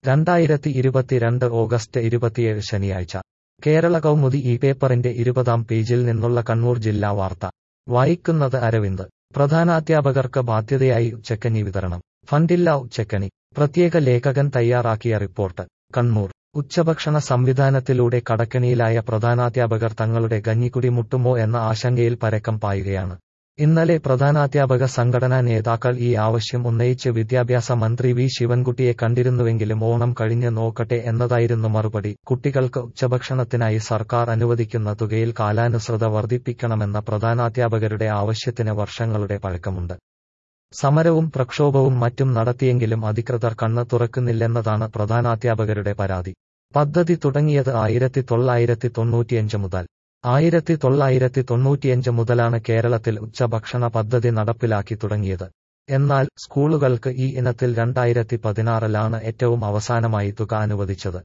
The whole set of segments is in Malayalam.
രണ്ടായിരത്തി ഇരുപത്തിരണ്ട് ഓഗസ്റ്റ് ഇരുപത്തിയേഴ് ശനിയാഴ്ച കേരള കൗമുദി ഈ പേപ്പറിന്റെ ഇരുപതാം പേജിൽ നിന്നുള്ള കണ്ണൂർ ജില്ലാ വാർത്ത വായിക്കുന്നത് അരവിന്ദ് പ്രധാനാധ്യാപകർക്ക് ബാധ്യതയായി ഉച്ചക്കഞ്ഞി വിതരണം ഫണ്ടില്ല ഉച്ചക്കണി പ്രത്യേക ലേഖകൻ തയ്യാറാക്കിയ റിപ്പോർട്ട് കണ്ണൂർ ഉച്ചഭക്ഷണ സംവിധാനത്തിലൂടെ കടക്കണിയിലായ പ്രധാനാധ്യാപകർ തങ്ങളുടെ കഞ്ഞിക്കുടി മുട്ടുമോ എന്ന ആശങ്കയിൽ പരക്കം പായുകയാണ് ഇന്നലെ പ്രധാനാധ്യാപക സംഘടനാ നേതാക്കൾ ഈ ആവശ്യം ഉന്നയിച്ച് വിദ്യാഭ്യാസ മന്ത്രി വി ശിവൻകുട്ടിയെ കണ്ടിരുന്നുവെങ്കിലും ഓണം കഴിഞ്ഞ് നോക്കട്ടെ എന്നതായിരുന്നു മറുപടി കുട്ടികൾക്ക് ഉച്ചഭക്ഷണത്തിനായി സർക്കാർ അനുവദിക്കുന്ന തുകയിൽ കാലാനുസൃത വർദ്ധിപ്പിക്കണമെന്ന പ്രധാനാധ്യാപകരുടെ ആവശ്യത്തിന് വർഷങ്ങളുടെ പഴക്കമുണ്ട് സമരവും പ്രക്ഷോഭവും മറ്റും നടത്തിയെങ്കിലും അധികൃതർ കണ്ണ് തുറക്കുന്നില്ലെന്നതാണ് പ്രധാനാധ്യാപകരുടെ പരാതി പദ്ധതി തുടങ്ങിയത് ആയിരത്തി തൊള്ളായിരത്തി തൊണ്ണൂറ്റിയഞ്ച് മുതൽ ആയിരത്തി തൊള്ളായിരത്തി തൊണ്ണൂറ്റിയഞ്ച് മുതലാണ് കേരളത്തിൽ ഉച്ചഭക്ഷണ പദ്ധതി നടപ്പിലാക്കി തുടങ്ങിയത് എന്നാൽ സ്കൂളുകൾക്ക് ഈ ഇനത്തിൽ രണ്ടായിരത്തി പതിനാറിലാണ് ഏറ്റവും അവസാനമായി തുക അനുവദിച്ചത്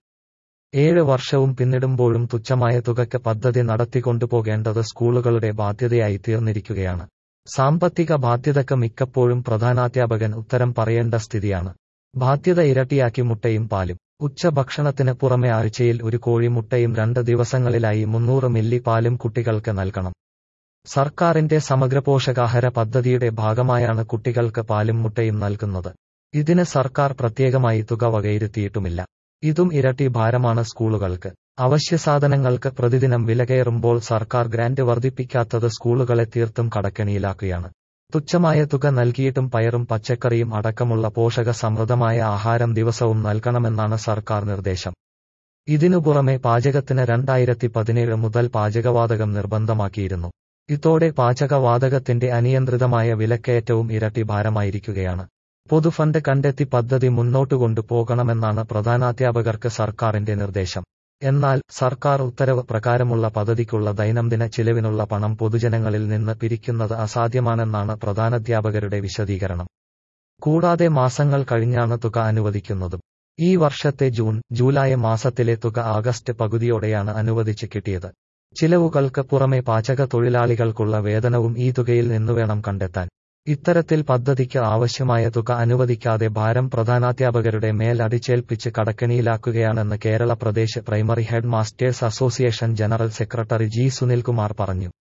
ഏഴ് വർഷവും പിന്നിടുമ്പോഴും തുച്ഛമായ തുകയ്ക്ക് പദ്ധതി നടത്തിക്കൊണ്ടുപോകേണ്ടത് സ്കൂളുകളുടെ ബാധ്യതയായി തീർന്നിരിക്കുകയാണ് സാമ്പത്തിക ബാധ്യതക്ക് മിക്കപ്പോഴും പ്രധാനാധ്യാപകൻ ഉത്തരം പറയേണ്ട സ്ഥിതിയാണ് ബാധ്യത ഇരട്ടിയാക്കി മുട്ടയും പാലും ഉച്ചഭക്ഷണത്തിന് പുറമെ ആഴ്ചയിൽ ഒരു കോഴി മുട്ടയും രണ്ട് ദിവസങ്ങളിലായി മുന്നൂറ് മില്ലി പാലും കുട്ടികൾക്ക് നൽകണം സർക്കാരിന്റെ സമഗ്ര പോഷകാഹാര പദ്ധതിയുടെ ഭാഗമായാണ് കുട്ടികൾക്ക് പാലും മുട്ടയും നൽകുന്നത് ഇതിന് സർക്കാർ പ്രത്യേകമായി തുക വകയിരുത്തിയിട്ടുമില്ല ഇതും ഇരട്ടി ഭാരമാണ് സ്കൂളുകൾക്ക് അവശ്യ സാധനങ്ങൾക്ക് പ്രതിദിനം വില കയറുമ്പോൾ സർക്കാർ ഗ്രാന്റ് വർദ്ധിപ്പിക്കാത്തത് സ്കൂളുകളെ തീർത്തും കടക്കണിയിലാക്കുകയാണ് തുച്ഛമായ തുക നൽകിയിട്ടും പയറും പച്ചക്കറിയും അടക്കമുള്ള പോഷക സമൃദ്ധമായ ആഹാരം ദിവസവും നൽകണമെന്നാണ് സർക്കാർ നിർദ്ദേശം ഇതിനു പുറമെ പാചകത്തിന് രണ്ടായിരത്തി പതിനേഴ് മുതൽ പാചകവാതകം നിർബന്ധമാക്കിയിരുന്നു ഇതോടെ പാചകവാതകത്തിന്റെ അനിയന്ത്രിതമായ വിലക്കയറ്റവും ഇരട്ടി ഭാരമായിരിക്കുകയാണ് പൊതുഫണ്ട് കണ്ടെത്തി പദ്ധതി മുന്നോട്ട് കൊണ്ടുപോകണമെന്നാണ് പ്രധാനാധ്യാപകർക്ക് സർക്കാരിന്റെ നിർദ്ദേശം എന്നാൽ സർക്കാർ ഉത്തരവ് പ്രകാരമുള്ള പദ്ധതിക്കുള്ള ദൈനംദിന ചിലവിനുള്ള പണം പൊതുജനങ്ങളിൽ നിന്ന് പിരിക്കുന്നത് അസാധ്യമാണെന്നാണ് പ്രധാനാധ്യാപകരുടെ വിശദീകരണം കൂടാതെ മാസങ്ങൾ കഴിഞ്ഞാണ് തുക അനുവദിക്കുന്നതും ഈ വർഷത്തെ ജൂൺ ജൂലൈ മാസത്തിലെ തുക ആഗസ്റ്റ് പകുതിയോടെയാണ് അനുവദിച്ച് കിട്ടിയത് ചിലവുകൾക്ക് പുറമെ പാചക തൊഴിലാളികൾക്കുള്ള വേതനവും ഈ തുകയിൽ നിന്നുവേണം കണ്ടെത്താൻ ഇത്തരത്തിൽ പദ്ധതിക്ക് ആവശ്യമായ തുക അനുവദിക്കാതെ ഭാരം പ്രധാനാധ്യാപകരുടെ മേൽ അടിച്ചേൽപ്പിച്ച് കടക്കണിയിലാക്കുകയാണെന്ന് Kerala Pradesh primary head masters association general secretary G Sunilkumar പറഞ്ഞു